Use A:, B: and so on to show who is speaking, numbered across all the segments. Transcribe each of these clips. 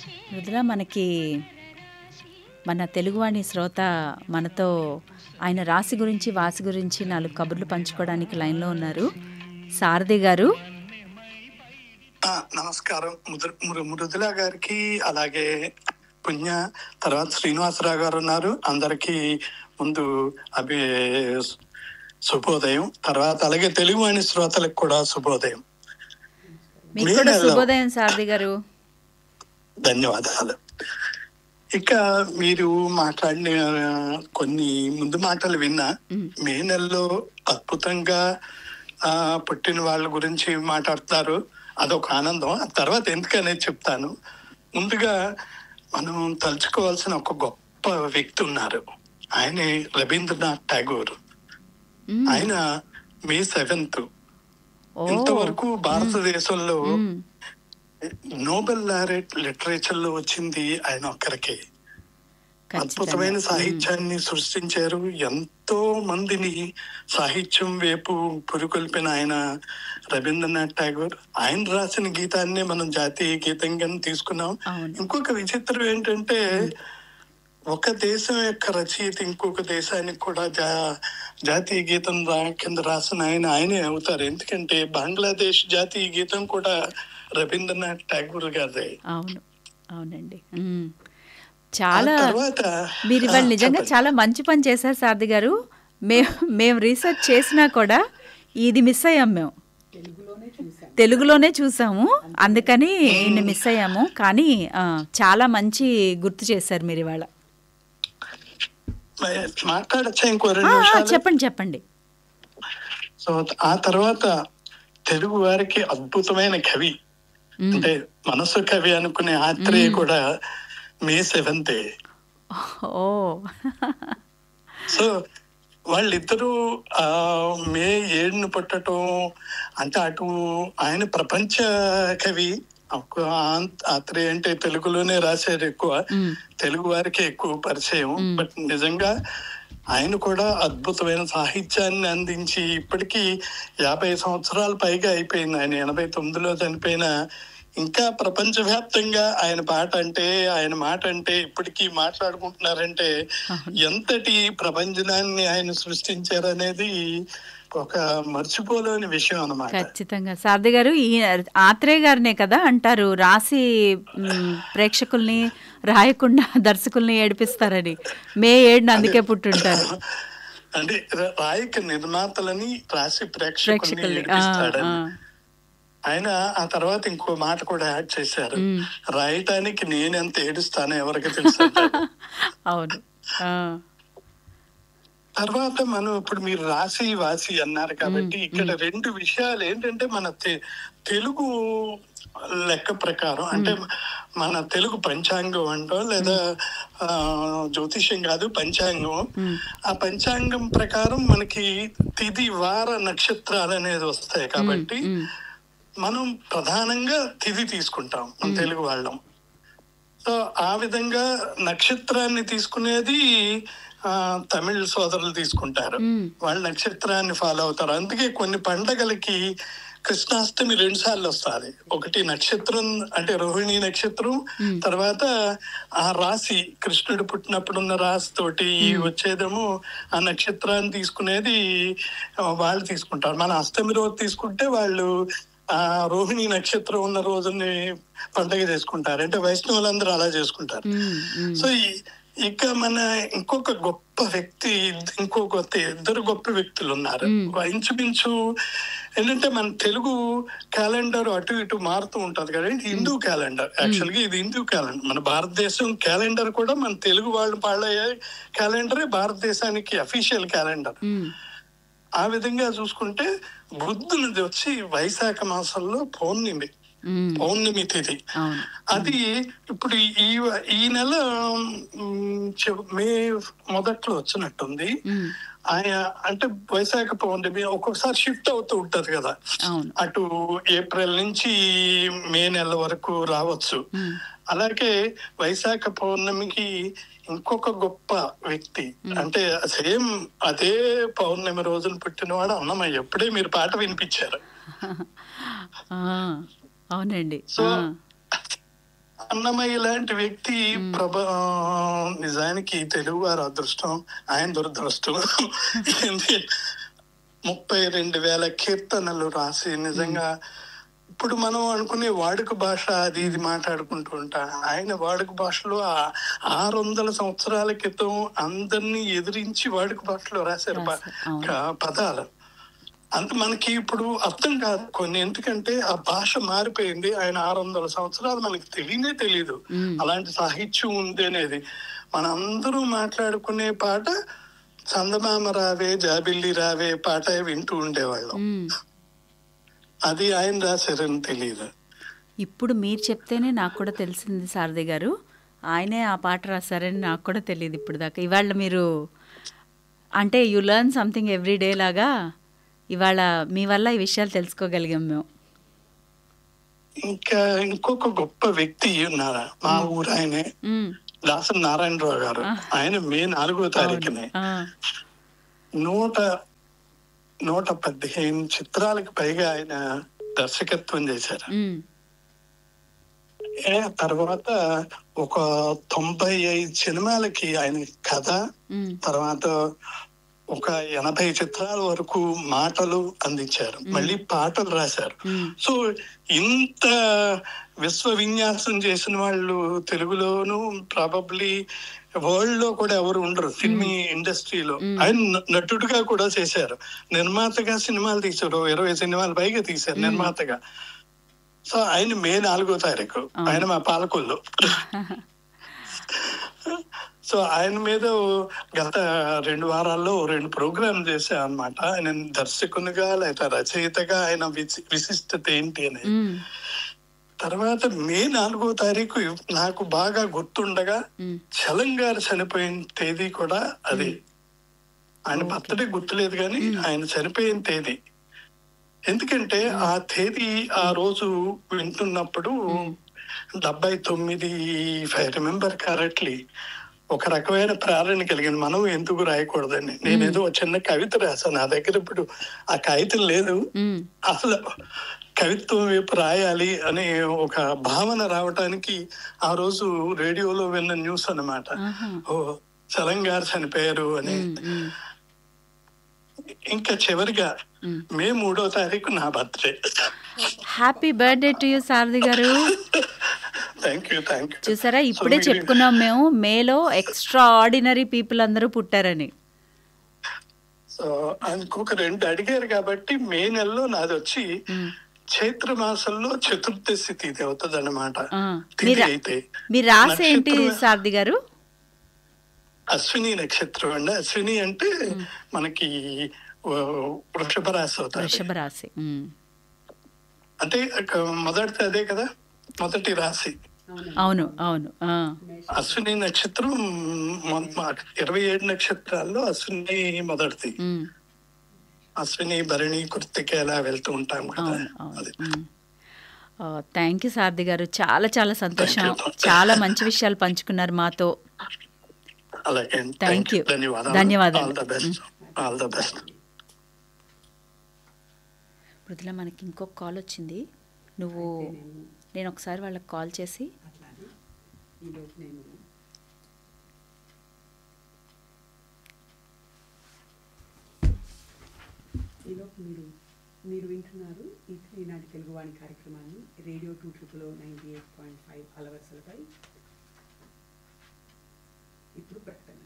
A: మృదుల మనకి మన తెలుగువాణి శ్రోత మనతో ఆయన రాశి గురించి వాసి గురించి నాలుగు కబుర్లు పంచుకోవడానికి లైన్లో ఉన్నారు సారథి గారు
B: ఆ, నమస్కారం ముదు- మృ- మృదుల గారికి అలాగే పుణ్య తర్వాత శ్రీనివాసరావు గారు ఉన్నారు అందరికి ముందు అభి శుభోదయం తర్వాత అలాగే తెలుగు వాణి శ్రోతలకు కూడా శుభోదయం
A: మీకు కూడా
B: మీరెలా?
A: శుభోదయం సారథి గారు
B: ధన్యవాదాలు ఇక మీరు మాట్లాడిన కొన్ని ముందు మాటలు విన్నా
A: మ్.
B: మే నెలలో అద్భుతంగా ఆ, పుట్టిన వాళ్ళ గురించి మాట్లాడతారు అదొక ఆనందం ఆ తర్వాత ఎందుకనేది చెప్తాను ముందుగా మనం తలుచుకోవాల్సిన ఒక గొప్ప వ్యక్తి ఉన్నారు ఆయనే రవీంద్రనాథ్ ఠాగూర్
A: మ్,
B: ఆయన మే సెవెంత్
A: ఓ
B: ఇంతవరకు భారతదేశంలో
A: మ్,
B: నోబెల్ లారెట్ లిటరేచర్ లో వచ్చింది ఆయన ఒక్కరికే
A: ఖచ్చితంగా.
B: అద్భుతమైన సాహిత్యాన్ని సృష్టించారు ఎంతో మందిని సాహిత్యం వైపు పురుకొల్పిన ఆయన రవీంద్రనాథ్ ఠాగూర్ ఆయన రాసిన గీతాన్నే మనం జాతీయ గీతంగా తీసుకున్నాం
A: అవును
B: ఇంకొక విచిత్రం ఏంటంటే ఒక దేశం యొక్క రచయిత ఇంకొక దేశానికి కూడా జా జాతీయ గీతం రా కింద రాసిన ఆయన ఆయనే అవుతారు ఎందుకంటే బంగ్లాదేశ్ జాతీయ గీతం కూడా రవీంద్రనాథ్ ఠాగూర్ గారిదే
A: అవును అవునండి మ్. చాలా
B: ఆ తర్వాత
A: మీరు ఇవాళ
B: ఆ,
A: నిజంగా
B: చెప్పండి.
A: చాలా మంచి పని చేశారు సారథి గారు మేము మేము రీసెర్చ్ చేసినా కూడా ఇది మిస్ అయ్యాం మేము తెలుగులోనే చూసాము అందుకని ఈయన మిస్ అయ్యాము కానీ ఆ, చాలా మంచి గుర్తు చేశారు మీరు ఇవాళ
B: మాట్లాడచ్చా ఇంకో రెండు
A: ఆ, ఆ,
B: నిమిషాలు
A: చెప్పండి చెప్పండి
B: సో ఆ తర్వాత తెలుగు వారికి అద్భుతమైన కవి
A: మ్.
B: అంటే మనసు కవి అనుకునే ఆత్రేయ కూడా మే సెవెంతే
A: ఓ
B: సో వాళ్ళిద్దరూ ఆ మే ఏడును పుట్టడం అంటే అటు ఆయన ప్రపంచ కవి ఒక ఆంత్- ఆత్రేయ అంటే తెలుగులోనే రాశారు ఎక్కువ
A: మ్,
B: తెలుగు వారికి ఎక్కువ పరిచయం
A: మ్మ్.
B: బట్ నిజంగా ఆయన కూడా అద్భుతమైన సాహిత్యాన్ని అందించి ఇప్పటికీ యాభై సంవత్సరాల పైగా అయిపోయింది ఆయన ఎనభై తొమ్మిదిలో చనిపోయిన ఇంకా ప్రపంచవ్యాప్తంగా ఆయన పాట అంటే ఆయన మాట అంటే ఇప్పటికీ మాట్లాడుకుంటున్నారంటే
A: అవును.
B: ఎంతటి ప్రపంచనాన్ని ఆయన సృష్టించారనేది ఒక మర్చిపోలేని విషయం అన్నమాట
A: ఖచ్చితంగా సారథి గారు ఈ ఆత్రేయ గారినే కదా అంటారు రాసి మ్, ప్రేక్షకుల్ని రాయకుండా దర్శకుల్ని ఏడిపిస్తారని మే ఏడున అందుకే పుట్టుంటారు
B: అంటే రా- రాయక నిర్మాతలని రాసి ప్రేక్షకుల్ని
A: ప్రేక్షకుల్ని ఆ,
B: ఏడిపిస్తాడని
A: ఆ.
B: ఆయన ఆ తర్వాత ఇంకో మాట కూడా యాడ్ చేశారు
A: మ్మ్.
B: రాయటానికి నేనెంత ఏడుస్తానో ఎవరికి తెలుసు అంటాడు.
A: అవును ఆ,
B: తర్వాత మనం ఇప్పుడు మీరు రాసి వాసి అన్నారు కాబట్టి ఇక్కడ రెండు విషయాలు ఏంటంటే మన తె- తెలుగు లెక్క ప్రకారం అంటే మన తెలుగు పంచాంగం అంటాం లేదా ఆ, జ్యోతిష్యం కాదు పంచాంగం
A: మ్,
B: ఆ పంచాంగం ప్రకారం మనకి తిది వార నక్షత్రాలు అనేది వస్తాయి కాబట్టి
A: మ్,
B: మనం ప్రధానంగా తిథి తీసుకుంటాం మన తెలుగు వాళ్ళం సో ఆ విధంగా నక్షత్రాన్ని తీసుకునేది ఆ, తమిళ సోదరులు తీసుకుంటారు
A: మ్.
B: వాళ్ళ నక్షత్రాన్ని ఫాలో అవుతారు అందుకే కొన్ని పండగలకి కృష్ణాష్టమి రెండు సార్లు వస్తుంది ఒకటి నక్షత్రం అంటే రోహిణి నక్షత్రం తర్వాత ఆ రాశి కృష్ణుడు పుట్టినప్పుడు ఉన్న రాశి తోటి వచ్చేదేమో ఆ నక్షత్రాన్ని తీసుకునేది ఆ, వాళ్ళు తీసుకుంటారు మన అష్టమి రోజు తీసుకుంటే వాళ్ళు ఆ రోహిణి నక్షత్రం ఉన్న రోజుని పండగ చేసుకుంటారు అంటే వైష్ణవులందరూ అలా చేసుకుంటారు
A: మ్, మ్.
B: సో ఈ- ఇక మన ఇంకొక గొప్ప వ్యక్తి ఇంకొక ఇద్దరు గొప్ప వ్యక్తులు ఉన్నారు ఇంచుమించు ఏంటంటే మన తెలుగు క్యాలెండర్ అటు ఇటు మారుతూ ఉంటది కదా ఇది హిందూ క్యాలెండర్ యాక్చువల్ గా ఇది హిందూ క్యాలెండర్ మన భారతదేశం క్యాలెండర్ కూడా మన తెలుగు వాళ్ళు పాడయ్యే క్యాలెండరే భారతదేశానికి అఫీషియల్ క్యాలెండర్
A: మ్,
B: ఆ విధంగా చూసుకుంటే బుద్ధునిది వచ్చి వైశాఖ మాసంలో పౌర్ణమి
A: మ్.
B: పౌర్ణమి తిథి
A: అవును
B: అది ఇప్పుడు ఈ ఈ నెల మ్, చె- మే మొదట్లో వచ్చినట్టుంది
A: మ్,
B: ఆయన అంటే వైశాఖ పౌర్ణమి ఒక్కొక్కసారి షిఫ్ట్ అవుతూ ఉంటది కదా
A: అవును
B: అటు ఏప్రిల్ నుంచి మే నెల వరకు రావచ్చు
A: మ్,
B: అలాగే వైశాఖ పౌర్ణమికి ఇంకొక గొప్ప వ్యక్తి అంటే సేమ్ అదే పౌర్ణమి రోజున పుట్టినవాడు అన్నమయ్య ఎప్పుడే మీరు పాట వినిపించారు
A: ఆ, అవునండి
B: సో
A: ఆ,
B: అన్నమయ్య లాంటి వ్యక్తి ప్రభ ఆ, నిజానికి తెలుగు వారి అదృష్టం ఆయన దురదృష్టం ఏంటి? ముప్పై రెండు వేల కీర్తనలు రాసి నిజంగా ఇప్పుడు మనం అనుకునే వాడుక భాష అది ఇది మాట్లాడుకుంటూ ఉంటాం ఆయన వాడుక భాషలో ఆ ఆరు వందల సంవత్సరాల క్రితం అందరినీ ఎదిరించి వాడుక భాషలో రాశారు ప-
A: రాశారు, అవును.
B: క- పదాలు అంత మనకి ఇప్పుడు అర్థం కాదు కొన్ని ఎందుకంటే ఆ భాష మారిపోయింది ఆయన ఆరు వందల సంవత్సరాలు మనకి తెలియనే తెలియదు అలాంటి సాహిత్యం ఉంది అనేది మనందరూ మాట్లాడుకునే పాట చందమామ రావే జాబిల్లి రావే పాట వింటూ ఉండేవాళ్ళం
A: మ్మ్.
B: అది ఆయన రాశారని తెలియదు
A: ఇప్పుడు మీరు చెప్తేనే నాకు కూడా తెలిసింది సారథి గారు ఆయనే ఆ పాట రాశారని నాకు కూడా తెలియదు ఇప్పుడు దాకా ఇవాళ మీరు అంటే you learn something every day లాగా ఇవాళ మీ వల్ల ఈ విషయాలు తెలుసుకోగలిగాం మేము
B: ఇంకా ఇంకొక గొప్ప వ్యక్తి ఉన్నారు మా ఊరు ఆయనే
A: మ్మ్.
B: దాసరి నారాయణరావు గారు ఆయన మే నాలుగో తారీఖునే
A: ఆ,
B: నూట నూట పదిహేను చిత్రాలకు పైగా ఆయన దర్శకత్వం చేశారు
A: మ్మ్.
B: ఏ తర్వాత ఒక తొంభై ఐదు సినిమాలకి ఆయన కథ
A: మ్మ్.
B: తర్వాత ఒక ఎనభై చిత్రాల వరకు మాటలు అందించారు మళ్ళీ పాటలు రాశారు
A: మ్మ్.
B: సో ఇంత విశ్వ విన్యాసం చేసిన వాళ్ళు తెలుగులోను ప్రాబబ్లీ వరల్డ్ లో కూడా ఎవరు ఉండరు సినిమా ఇండస్ట్రీలో ఆయన న- నటుడుగా కూడా చేశారు నిర్మాతగా సినిమాలు తీశారు ఇరవై సినిమాలు పైగా తీశారు నిర్మాతగా సో ఆయన మే నాలుగో తారీఖు ఆయన మా పాలకొల్లు సో ఆయన మీద గత రెండు వారాల్లో రెండు ప్రోగ్రామ్ చేశా అన్నమాట ఆయన దర్శకునిగా లేదా రచయితగా ఆయన విశి- విశిష్టత ఏంటి అనేది
A: మ్మ్.
B: తర్వాత మే నాలుగో తారీఖు నాకు బాగా గుర్తుండగా
A: మ్మ్.
B: చలం గారు చనిపోయిన తేదీ కూడా అది ఆయన బర్త్డే గుర్తులేదు కానీ ఆయన చనిపోయిన తేదీ ఎందుకంటే ఆ తేదీ ఆ రోజు వింటున్నప్పుడు డెబ్బై తొమ్మిది ఇఫ్ ఐ రిమెంబర్ కరెక్ట్లీ ఒక రకమైన ప్రేరణ కలిగింది మనం ఎందుకు రాయకూడదని నేను ఏదో ఒక చిన్న కవిత రాశాను నా దగ్గర ఇప్పుడు ఆ కాగితం లేదు
A: మ్మ్.
B: అసలు కవిత్వం వైపు రాయాలి అనే ఒక భావన రావటానికి ఆ రోజు రేడియోలో విన్న న్యూస్ అన్నమాట
A: ఆహా.
B: ఓ చలం గారు చనిపోయారు అని
A: మ్మ్. మ్మ్.
B: ఇంకా చివరిగా
A: మ్మ్.
B: మే మూడో తారీఖు నా birthday
A: happy birthday to you Sarathi garu
B: thank you thank you
A: చూసారా ఇప్పుడే చెప్పుకున్నాం మేము మేలో ఎక్స్ట్రా ఆర్డినరీ పీపుల్ అందరూ పుట్టారని
B: సో ఇంకొక రెండు అడిగారు కాబట్టి మే నెలలో నాది వచ్చి
A: మ్మ్.
B: చైత్ర మాసంలో చతుర్దశి తిథి అవుతుంది అనమాట
A: ఆ.
B: తిథి
A: మీరు
B: అయితే
A: మీ రాసి ఏంటి
B: నక్షత్రం-
A: సారథి గారు
B: అశ్విని నక్షత్రం అండి అశ్విని అంటే మనకి ఓ, వృషభ రాశి అవుతారు
A: వృషభ రాశి మ్మ్.
B: అంటే ఒక మొదటిది అదే కదా మొదటి రాశి
A: అవును అవును ఆ.
B: అశ్విని నక్షత్రం మొ- మా- ఇరవై ఏడు నక్షత్రాల్లో అశ్విని మొదటిది
A: మ్మ్.
B: అశ్విని భరణి కృతిక ఇలా వెళ్తూ ఉంటాం కదా
A: అవును అవును
B: అది
A: థ్యాంక్ యూ సారథి గారు చాలా చాలా సంతోషం
B: Thank you.
A: చాలా మంచి విషయాలు పంచుకున్నారు మాతో
B: అలాగే
A: Thank
B: థ్యాంక్ యూ
A: you.
B: ధన్యవాదాలు
A: ధన్యవాదాలు.
B: All the best all the best
A: Mrudula మనకి ఇంకొక కాల్ వచ్చింది నువ్వు నేను ఒకసారి వాళ్ళకి కాల్ చేసి
C: ఈలోపు నేను ఈలోపు మీరు మీరు వింటున్నారు ఇది ఈనాటి తెలుగువాణి కార్యక్రమాన్ని radio two triple ninety eight point five అలవరుసలపై ఇప్పుడు ప్రకటన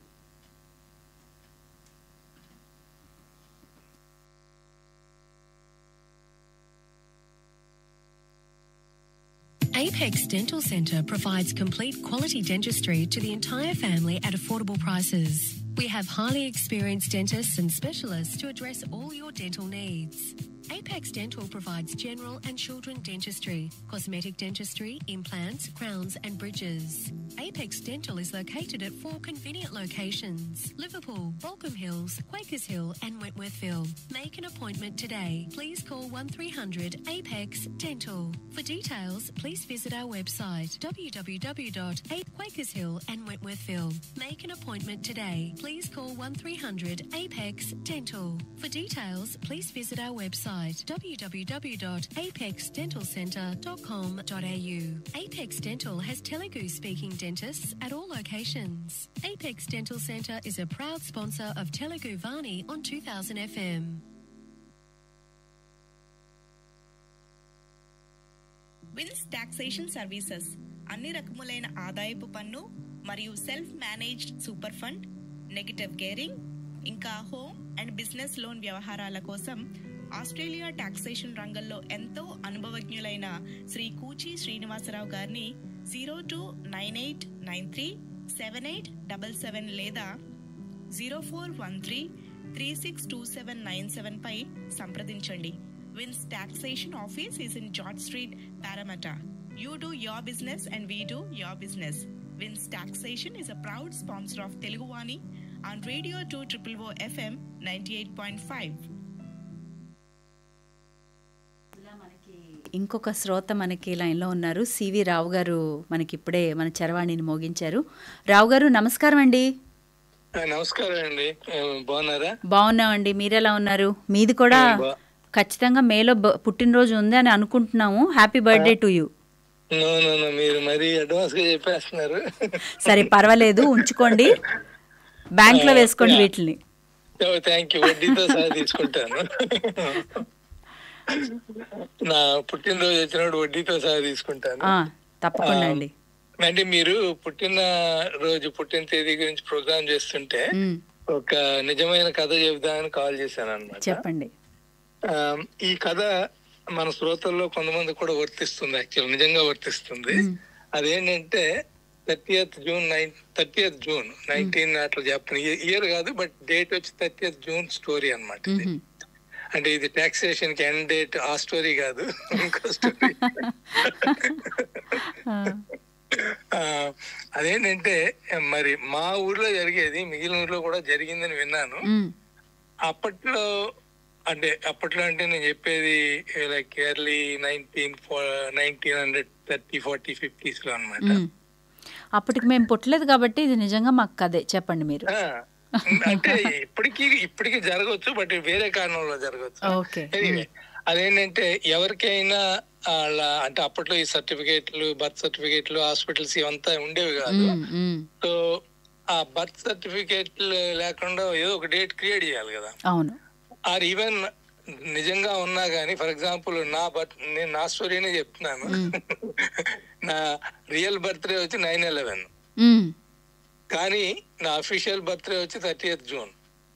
D: Apex Dental Centre provides complete quality dentistry to the entire family at affordable prices. We have highly experienced dentists and specialists to address all your dental needs. Apex Dental provides general and children dentistry, cosmetic dentistry, implants, crowns, and bridges. Apex Dental is located at four convenient locations Liverpool, Balcombe Hills, Quakers Hill, and Wentworthville. Make an appointment today. Please call 1300 Apex Dental. For details, please visit our website www.8 Hill and Wentworthville. Make an appointment today. Please call 1300 Apex Dental. For details, please visit our website website www.apexdentalcentre.com.au. Apex Dental has Telugu speaking dentists at all locations. Apex Dental Centre is a proud sponsor of Telugu Vani on 2000 FM.
E: Vins taxation services అన్ని రకములైన ఆదాయపు పన్ను మరియు self managed super fund negative gearing ఇంకా home and business loan వ్యవహారాల కోసం Australia taxation రంగంలో ఎంతో అనుభవజ్ఞులైన శ్రీ కూచి శ్రీనివాసరావు గారిని zero two nine eight nine three seven eight double seven లేదా zero four one three three six two seven nine seven పై సంప్రదించండి Vins taxation office is in George street Parramatta you do your business and we do your business Vins taxation is a proud sponsor of Teluguvani on radio two triple O FM ninety eight point five
A: ఇంకొక శ్రోత మనకి లైన్లో ఉన్నారు CV రావు గారు మనకి ఇప్పుడే మన చరవాణిని మోగించారు రావు గారు నమస్కారం అండి
B: ఆ, నమస్కారం అండి ఆ, బాగున్నారా
A: బాగున్నామండి మీరెలా ఉన్నారు మీది కూడా
B: బా-
A: ఖచ్చితంగా మేలో బ- పుట్టినరోజు ఉంది అని అనుకుంటున్నాము happy birthday to you
B: no no no మీరు మరీ అడ్వాన్స్ గా చెప్పేస్తున్నారు
A: సరే పర్వాలేదు ఉంచుకోండి బ్యాంక్లో వేసుకోండి వీటిని
B: థ్యాంక్ యూ వడ్డీతో సహా తీసుకుంటాను నా పుట్టినరోజు వచ్చినప్పుడు వడ్డీతో సహా తీసుకుంటాను
A: ఆ, తప్పకుండా అండి
B: అంటే మీరు పుట్టిన రోజు పుట్టిన తేదీ గురించి ప్రోగ్రామ్ చేస్తుంటే
A: ఉమ్,
B: ఒక నిజమైన కథ చెబుదామని కాల్ చేశాను అనమాట
A: చెప్పండి
B: ఈ కథ మన శ్రోతల్లో కొంతమంది కూడా వర్తిస్తుంది యాక్చువల్ నిజంగా వర్తిస్తుంది అదేంటంటే thirtieth June nine thirtieth June nineteen అట్లా చెప్పిన ఇయర్ కాదు బట్ డేట్ వచ్చి థర్టీఎత్ జూన్ స్టోరీ అనమాట ఇది
A: మ్మ్.
B: అంటే ఇది టాక్సేషన్ కి ఎండ్ డేట్ ఆ స్టోరీ కాదు ఇంకో స్టోరీ
A: ఆ,
B: ఆ, అదేంటంటే మరి మా ఊర్లో జరిగేది మిగిలిన ఊర్లో కూడా జరిగిందని విన్నాను
A: ఉమ్,
B: అప్పట్లో అంటే అప్పట్లో అంటే నేను చెప్పేది like early nineteen nineteen hundred thirty forty fifties లో అనమాట
A: ఉమ్. అప్పటికి మేము పుట్టలేదు కాబట్టి ఇది నిజంగా మాకు కదే చెప్పండి మీరు
B: అంటే ఇప్పటికీ ఇప్పటికీ జరగవచ్చు బట్ వేరే కారణంలో జరగవచ్చు
A: ఓకే
B: Anyway, అదేంటంటే ఎవరికైనా వాళ్ళ అంటే అప్పట్లో ఈ సర్టిఫికేట్లు బర్త్ సర్టిఫికేట్లు హాస్పిటల్స్ ఇవంతా ఉండేవి కాదు
A: ఉమ్, ఉమ్,
B: సో ఆ బర్త్ సర్టిఫికేట్ లేకుండా ఏదో ఒక డేట్ క్రియేట్ చేయాలి కదా
A: అవును
B: ఆర్ ఈవెన్ నిజంగా ఉన్నా గానీ ఫర్ ఎగ్జాంపుల్ నా బర్త్ నేను నా స్టోరీనే చెప్తున్నాను నా రియల్ బర్త్డే వచ్చి నైన్ ఎలెవెన్
A: ఉమ్.
B: కానీ నా అఫీషియల్ బర్త్డే వచ్చి థర్టీ జూన్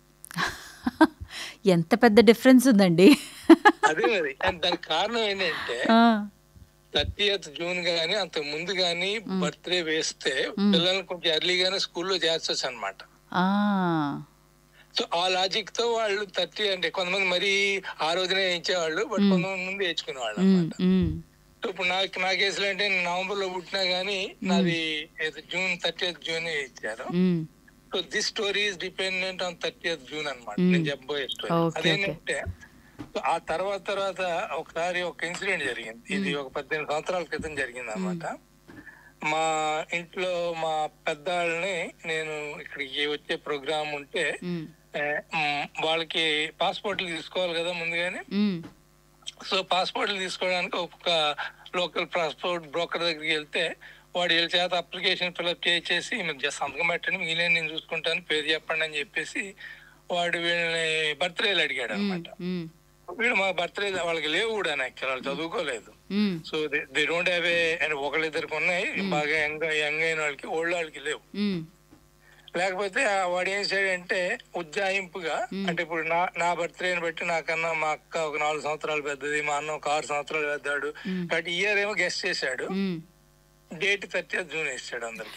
A: ఎంత పెద్ద డిఫరెన్స్ ఉందండి
B: అదే మరి అండ్ దానికి కారణం ఏంటంటే
A: ఆ,
B: థర్టీ జూన్ గానీ అంత ముందు గానీ బర్త్డే వేస్తే పిల్లల్ని కొంచెం ఎర్లీగానే స్కూల్లో చేర్చొచ్చు అనమాట
A: ఆ,
B: సో ఆ లాజిక్ తో వాళ్ళు థర్టీ అంటే కొంతమంది మరీ ఆ రోజునే ఇచ్చేవాళ్ళు బట్ కొంతమంది ముందు వేయించుకునేవాళ్ళు
A: ఉమ్,
B: అనమాట
A: ఉమ్,
B: సో ఇప్పుడు నాకు నా కేసులో అంటే నేను నవంబర్ లో పుట్టినా గానీ నాది ఏదో జూన్ థర్టీ జూన్ ఇచ్చారు
A: um,
B: so this story is dependent on thirty June అనమాట
A: Mm.
B: నేను చెప్పబోయే స్టోరీ
A: Okay,
B: అదేంటంటే so ఆ తర్వాత తర్వాత ఒకసారి ఒక ఇన్సిడెంట్ జరిగింది ఇది ఒక పద్దెనిమిది సంవత్సరాల క్రితం జరిగింది అనమాట మా ఇంట్లో మా పెద్దాళ్ళని నేను ఇక్కడికి వచ్చే ప్రోగ్రామ్ ఉంటే
A: ఉమ్,
B: ఏ, మ్, వాళ్ళకి పాస్పోర్ట్లు తీసుకోవాలి కదా ముందుగానే
A: ఉమ్,
B: సో పాస్పోర్ట్లు తీసుకోవడానికి ఒక లోకల్ పాస్పోర్ట్ బ్రోకర్ దగ్గరికి వెళ్తే వాడు వీళ్ళ చేత అప్లికేషన్ ఫిల్అప్ చేసేసి మీకు జస్ట్ సంతకం పెట్టండి మిగిలిన నేను చూసుకుంటాను పేరు చెప్పండి అని చెప్పేసి వాడు వీళ్ళని బర్త్డేలు అడిగాడు అనమాట
A: ఉమ్,
B: వీడు మా బర్త్డే వాళ్ళకి లేవు కూడా యాక్చువల్ వాళ్ళు చదువుకోలేదు
A: um,
B: so they don't have a అని ఒకళ్ళిద్దరికి ఉన్నాయి బాగా యంగ్ యంగ్ అయిన వాళ్ళకి ఓల్డ్ వాళ్ళకి లేవు
A: ఉమ్,
B: లేకపోతే ఆ వాడు ఏం చేయాడంటే ఉజ్జాయింపుగా అంటే ఇప్పుడు నా నా బర్త్డేని బట్టి నాకన్నా మా అక్క ఒక నాలుగు సంవత్సరాలు పెద్దది మా అన్న ఒక ఆరు సంవత్సరాలు పెద్దాడు కాబట్టి ఇయర్ ఏమో గెస్ట్ చేశాడు
A: ఉమ్.
B: డేట్ థర్టీ జూన్ వేసాడు అందరికి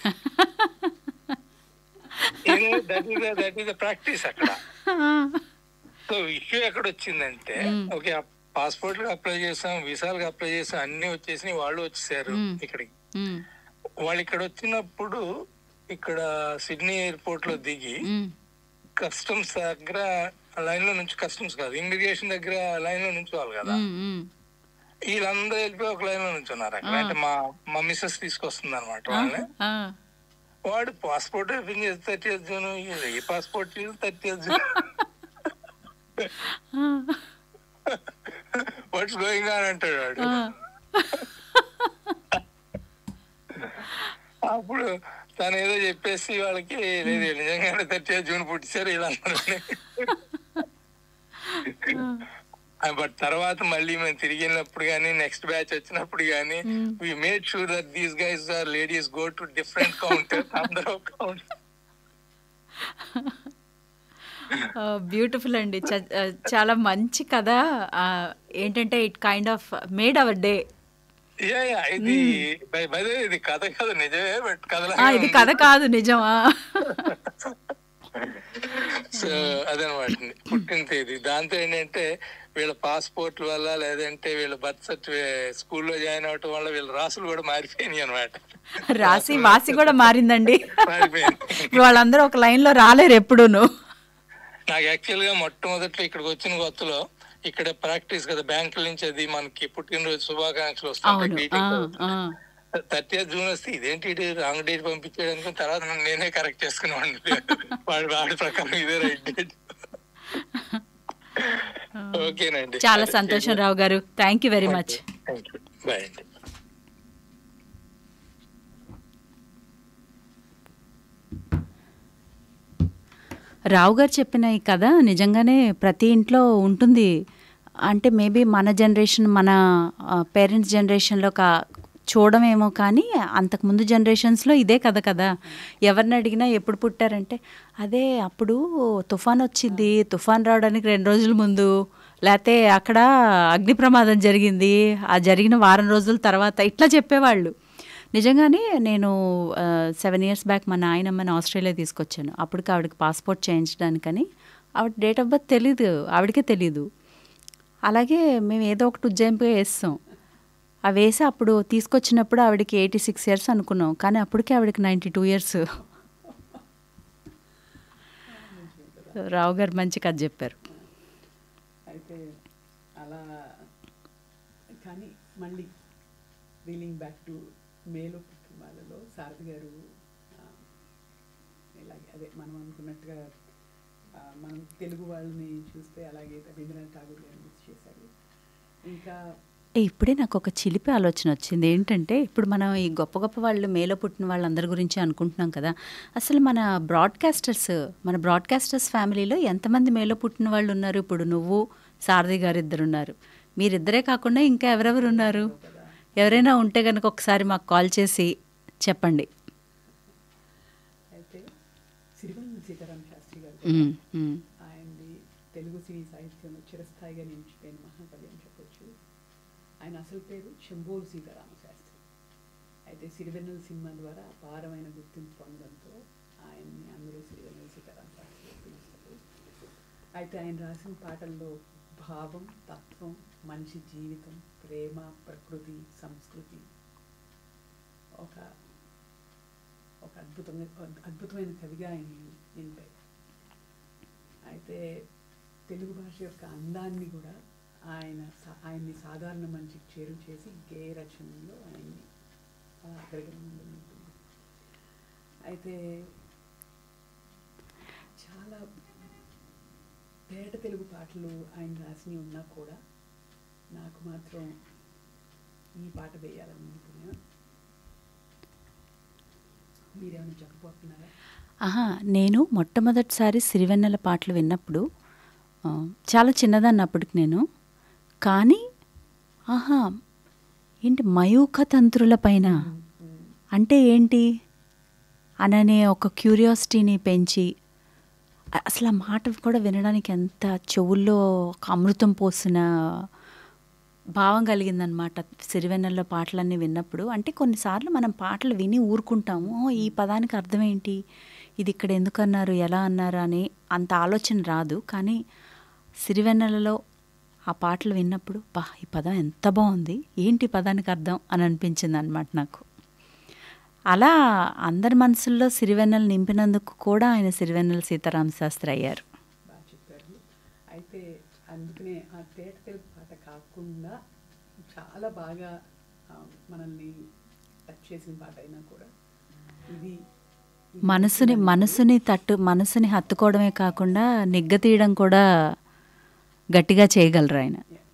B: that is that is practice అక్కడ సో ఇష్యూ ఎక్కడ వచ్చిందంటే ఓకే పాస్పోర్ట్ అప్లై చేసాం వీసాలకు అప్లై చేసాం అన్ని వచ్చేసి వాళ్ళు వచ్చేసారు ఇక్కడికి
A: ఉమ్,
B: వాళ్ళు ఇక్కడ వచ్చినప్పుడు ఇక్కడ సిడ్నీ ఎయిర్పోర్ట్ లో దిగి
A: ఉమ్,
B: కస్టమ్స్ దగ్గర లైన్ లో నుంచి కస్టమ్స్ కాదు ఇమిగ్రేషన్ దగ్గర లైన్ లో నుంచోవాలి కదా
A: ఉమ్, ఉమ్.
B: వీళ్ళందరూ వెళ్ళిపోయి ఒక లైన్ లో నుంచున్నారు అక్కడ అంటే మా మా మిస్సెస్ తీసుకొస్తుంది అనమాట వాళ్ళని
A: ఆ,
B: వాడు పాస్పోర్ట్ ఓపెన్ చేసి థర్టీ జూన్ ఏ passport thirty June
F: what's going on అంటాడు వాడు
A: ఆ,
F: అప్పుడు తను ఏదో చెప్పేసి వాళ్ళకి లేదు నిజంగానే థర్టీ జూన్ పుట్టిసారు ఇలా అన్నారు బట్ తర్వాత మళ్ళీ మేము తిరిగి వెళ్ళినప్పుడు కానీ నెక్స్ట్ బ్యాచ్ వచ్చినప్పుడు కానీ we made sure that these guys are ladies go to different counter అందరూ కౌంటర్
A: బ్యూటిఫుల్ అండి చ- ఆ, చాలా మంచి కథ ఆ, ఏంటంటే it kind of made our day
F: yeah yeah ఇది బై- బై ద వే, ఇది కథ కాదు నిజమే బట్
A: ఆ,
F: కథ
A: ఇది కథ కాదు నిజమా
F: సో అదనమాట పుట్టిన తేదీ దాంతో ఏంటంటే వీళ్ళ పాస్పోర్ట్ వల్ల లేదంటే వీళ్ళ బర్త్ సర్టిఫికేట్ స్కూల్లో జాయిన్ అవటం వల్ల వీళ్ళ రాసులు కూడా మారిపోయినాయి అనమాట
A: రాసి వాసి కూడా మారిందండి
F: మారిపోయింది
A: ఇప్పుడు వాళ్ళందరూ ఒక లైన్ లో రాలేరు ఎప్పుడూను
F: నాకు యాక్చువల్ గా మొట్టమొదట్లో ఇక్కడికి వచ్చిన కొత్తలో ఇక్కడ ప్రాక్టీస్ కదా బ్యాంకుల నుంచి అది మనకి పుట్టినరోజు శుభాకాంక్షలు
A: అవును ఆ, ఆ.
F: వస్తాయి థర్టీ జూన్ వస్తే ఇదేంటి ఇది రాంగ్ డేట్ పంపించాడు అనుకున్న తర్వాత నన్ను నేనే కరెక్ట్ చేసుకున్నాను వాడి వాడి ప్రకారం ఇదే రైట్ డేట్ ఓకేనండి
A: చాలా సంతోషం Rao garu thank you very much
F: bye అండి
A: రావు గారు చెప్పిన ఈ కథ నిజంగానే ప్రతి ఇంట్లో ఉంటుంది అంటే మేబీ మన జనరేషన్ మన పేరెంట్స్ జనరేషన్లో కా చూడమేమో కానీ అంతకుముందు జనరేషన్స్లో ఇదే కథ కదా ఎవరిని అడిగినా ఎప్పుడు పుట్టారంటే అదే అప్పుడు తుఫాన్ వచ్చింది తుఫాన్ రావడానికి రెండు రోజుల ముందు లేకపోతే అక్కడ అగ్ని ప్రమాదం జరిగింది ఆ జరిగిన వారం రోజుల తర్వాత ఇట్లా చెప్పేవాళ్ళు నిజంగానే నేను సెవెన్ ఇయర్స్ బ్యాక్ మా నాయనమ్మని ఆస్ట్రేలియా తీసుకొచ్చాను అప్పటికి ఆవిడకి పాస్పోర్ట్ చేయించడానికని ఆవిడ డేట్ ఆఫ్ బర్త్ తెలీదు ఆవిడకే తెలీదు అలాగే మేము ఏదో ఒకటి ఉజ్జాయింపుగా వేస్తాం అవి వేసి అప్పుడు తీసుకొచ్చినప్పుడు ఆవిడకి ఎయిటీ సిక్స్ ఇయర్స్ అనుకున్నాం కానీ అప్పటికే ఆవిడకి నైంటీ టూ ఇయర్స్ రావు గారు మంచి కథ చెప్పారు
C: అయితే అలా కానీ మళ్ళీ రీలింగ్ బ్యాక్ టు మేలో పుట్టిన వాళ్ళలో శారద గారు ఆ, ఇలాగే అదే మనం అనుకున్నట్టుగా ఆ, మనం తెలుగు వాళ్ళని చూస్తే అలాగే రవీంద్రనాథ్ ఠాగూర్ గారు మిస్ చేశారు ఇంకా
A: ఏ, ఇప్పుడే నాకు ఒక చిలిపి ఆలోచన వచ్చింది ఏంటంటే ఇప్పుడు మనం ఈ గొప్ప గొప్ప వాళ్ళు మేలో పుట్టిన వాళ్ళందరి గురించి అనుకుంటున్నాం కదా అసలు మన బ్రాడ్కాస్టర్స్ మన బ్రాడ్కాస్టర్స్ ఫ్యామిలీలో ఎంతమంది మేలో పుట్టిన వాళ్ళు ఉన్నారు ఇప్పుడు నువ్వు సారథి గారు ఇద్దరు ఉన్నారు మీరిద్దరే కాకుండా ఇంకా ఎవరెవరు ఉన్నారు ఎవరైనా ఉంటే కనుక ఒకసారి మాకు కాల్ చేసి చెప్పండి
C: అయితే సిరివెన్నెల సీతారామ శాస్త్రి గారు
A: ఉమ్, ఉమ్.
C: ఆయనది తెలుగు సినీ సాహిత్యంలో చిరస్థాయిగా నిలిచిపోయిన మహాకవి అని చెప్పొచ్చు ఆయన అసలు పేరు శంభోలు సీతారామ శాస్త్రి అయితే సిరివెన్నెల సినిమా ద్వారా అపారమైన గుర్తింపు పొందడంతో ఆయన్ని అందరూ సిరివెన్నెల సీతారామ శాస్త్రి అని పిలుస్తారు అయితే ఆయన రాసిన పాటల్లో భావం తత్వం మనిషి జీవితం ప్రేమ ప్రకృతి సంస్కృతి ఒక ఒక అద్భుతంగా అద్భుతమైన కవిగా ఆయన నిలిపాయి అయితే తెలుగు భాష యొక్క అందాన్ని కూడా ఆయన సా- ఆయన్ని సాధారణ మనిషికి చేరు చేసి గేయ రచనలో ఆయన్ని ఆ, అగ్రగణ్యంలో నిలిపింది అయితే చాలా పేట తెలుగు పాటలు ఆయన రాసినవి ఉన్నా కూడా నాకు మాత్రం ఈ పాట వేయాలని అనుకున్నా మీరేమైనా చెప్పబోతున్నారా
A: ఆహా నేను మొట్టమొదటిసారి సిరివెన్నెల పాటలు విన్నప్పుడు ఆ, చాలా చిన్నదాన్ని అప్పటికి నేను కానీ ఆహా ఏంటి మయూఖ తంత్రుల పైన అంటే ఏంటి అననే ఒక క్యూరియాసిటీని పెంచి అ- అసలు ఆ మాట కూడా వినడానికి ఎంత చెవుల్లో ఒక అమృతం పోసిన భావం కలిగిందనమాట సిరివెన్నెల్లో పాటలన్నీ విన్నప్పుడు అంటే కొన్నిసార్లు మనం పాటలు విని ఊరుకుంటాము "ఓ, ఈ పదానికి అర్థం ఏంటి ఇది ఇక్కడ ఎందుకు అన్నారు ఎలా అన్నారు అని అంత ఆలోచన రాదు కానీ సిరివెన్నెలలో ఆ పాటలు విన్నప్పుడు బా ఈ పదం ఎంత బాగుంది ఏంటి ఈ పదానికి అర్థం అని అనిపించింది అనమాట నాకు అలా అందరి మనసుల్లో సిరివెన్నెలు నింపినందుకు కూడా ఆయన సిరివెన్నెల సీతారామ శాస్త్రి అయ్యారు
C: బాగా చెప్పారు అయితే అందుకనే ఆ తేట తెలుగు పాట కాకుండా చాలా బాగా ఆ, మనల్ని టచ్ చేసిన పాట అయినా కూడా ఇది ఇది
A: మనసుని మనసుని తట్టు మనసుని హత్తుకోవడమే కాకుండా నిగ్గ తీయడం కూడా గట్టిగా చేయగలరు ఆయన
C: Yeah.